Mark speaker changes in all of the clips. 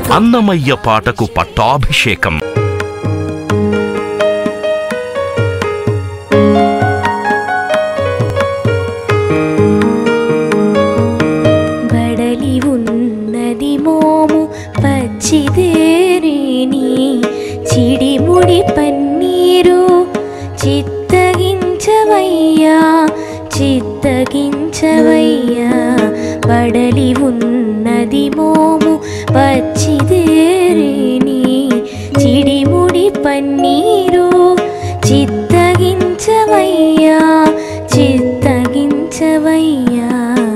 Speaker 1: అన్నమయ్య పాటకు పట్టాభిషేకం
Speaker 2: బడలి ఉన్నది మోము పచ్చిదేరేని చిడిముడి పన్నీరు చిత్తగించవయ్యా చిత్తగించవయ్యా బడలి ఉన్నది మోము పచ్చిదేరేని చిడిముడి పన్నీరు చిత్తగించవయ్యా చిత్తగించవయ్యా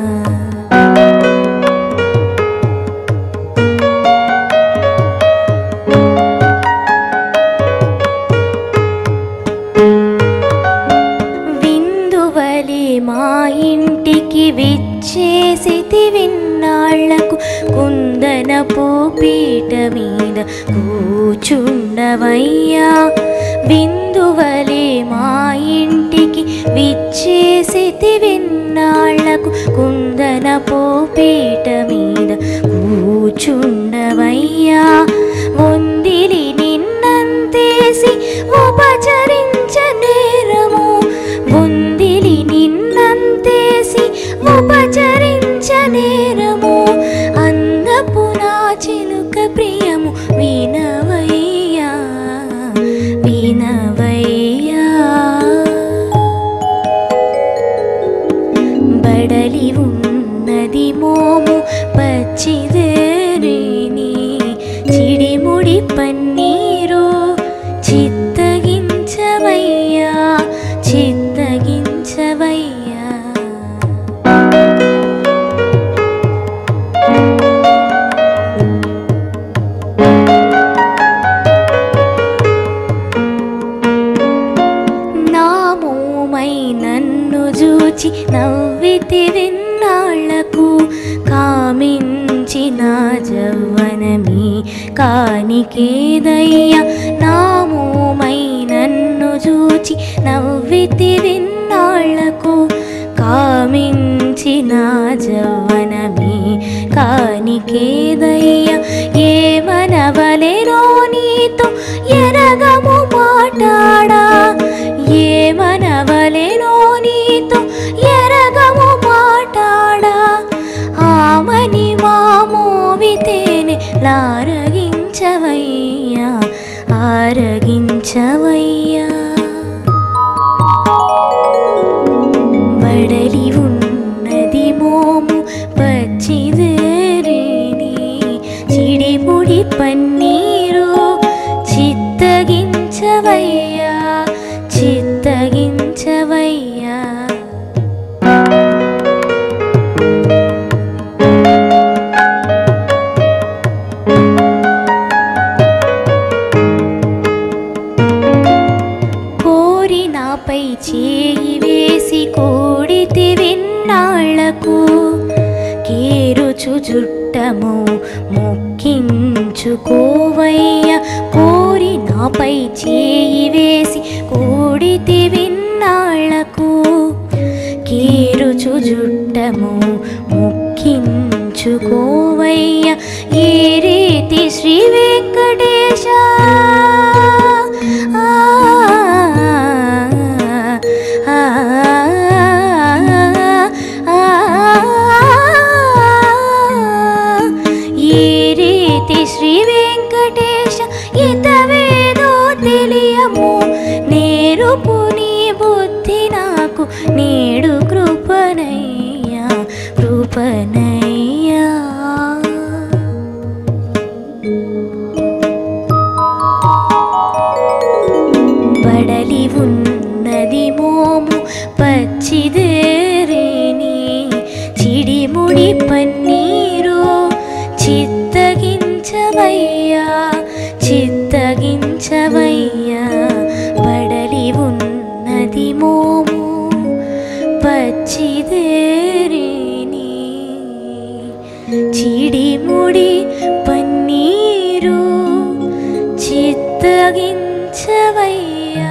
Speaker 2: విందువలి మా ఇంటికి విచ్చేసితి విన్నాళ్లకు కుందనపు పీట మీద కూచుండవయ్యా విందువలి మా ఇంటికి విచ్చేసితి విన్నాళ్లకు కుందనపు పీట మీద కూచుండవయ్యా వందిలి నిన్నంతేసి ఉపచరించ నేరము వందిలి నిన్నంతేసి ఉపచరించ నేరము అందపు నా చిలుక ప్రియము వినవయ్యా వినవయ్యా బడలి ఉన్నది మోము పచ్చిదేరేని చిడిముడి పన్నీరు చిత్తగించవయ్యా చిత్తగించవయ్యా నామోమై నన్ను చూచి నవ్వితి విన్నాళ్లకు కామించి నా జవ్వనమి కానికేదయ్యా నామోమై నన్ను చూచి నవ్వితి విన్నాళ్లకు కామించి నా జవ్వనమి కానికేదయ్యా ఏమనవలెనో నీతో ఎరగము మాటాడా ఏమనవలెనో నీతో ఎరగము మాటాడా ఆమని మామోవితేనే లారగించవయ్యా ఆరగించవయ్యా బడలి ఉన్నది మోము పచ్చిదేరేని చిడిముడి పన్నీరు చిత్తగించవయ్యా చిత్తగించవయ్యా కోరి నాపై చేయి వేసి కోడితి విన్నాళ్లకు కేరుచు చుట్టము మొక్కించుకోవయ్య కోరి నాపై చేయి వేసి కోడితి విన్నాళ్లకు కేరుచు జుట్టము మొక్కించుకోవయ్య ఏ రీతి శ్రీ వెంకటేశ ఆ, ఆ, ఆ, ఏ రీతి శ్రీ వెంకటేశ ఇతవేదో తెలియము నేరుపు నీ బుద్ధి నాకు నేడు కృపనయ్యా కృపనయ్యా బడలి ఉన్నది మోము పచ్చిదేరేని చిడిముడి పన్నీరు చిత్తగించవయ్యా చిత్తగించవయ్యా బడలి ఉన్నది మోము పచ్చిదేరేని చిడిముడి పన్నీరు చిత్తగించవయ్యా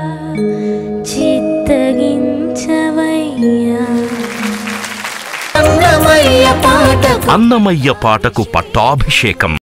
Speaker 2: చిత్తగించవయ్యా
Speaker 3: అన్నమయ్య పాటకు
Speaker 1: అన్నమయ్య పాటకు పట్టాభిషేకం